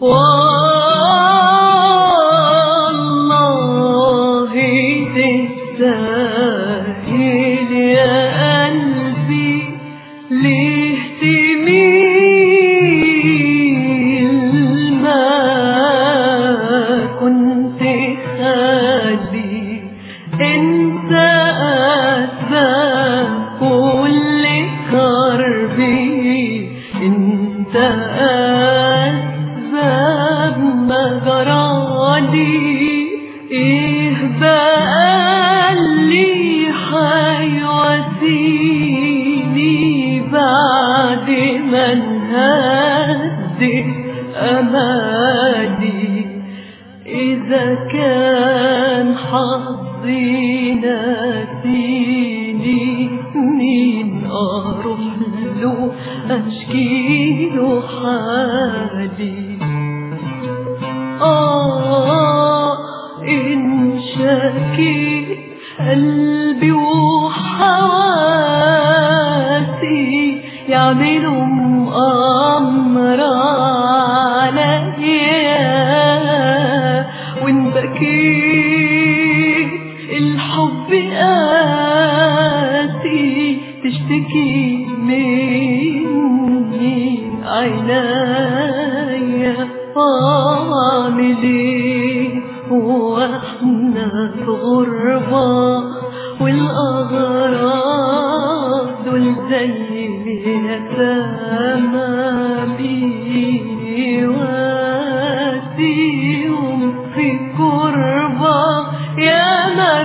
والله تستاهل يا قلبي ليه تميل ما كنت خالي انت اسباب كل كربي انت اسباب ما جرالي ايه بقى اللي حيواسيني بعد ما انهدت امالي إذا كان حظي ناسيني مين أروح له أشكي له حالي آه إن شكيت قلبي وحواسي يعملوا مؤامرة عليا وإن بكيت الحب قاسي تشتكي مني عينيا أعمل إيه واحنا في غربة والأغراض دول زي اليتامى بيواسيهم في كربة يا ما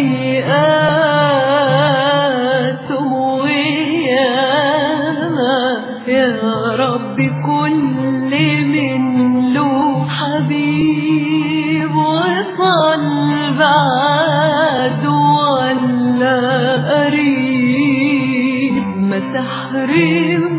بيئاتهم وياما يا رب كل من له حبيب وصل بعد ولا قريب ما تحرم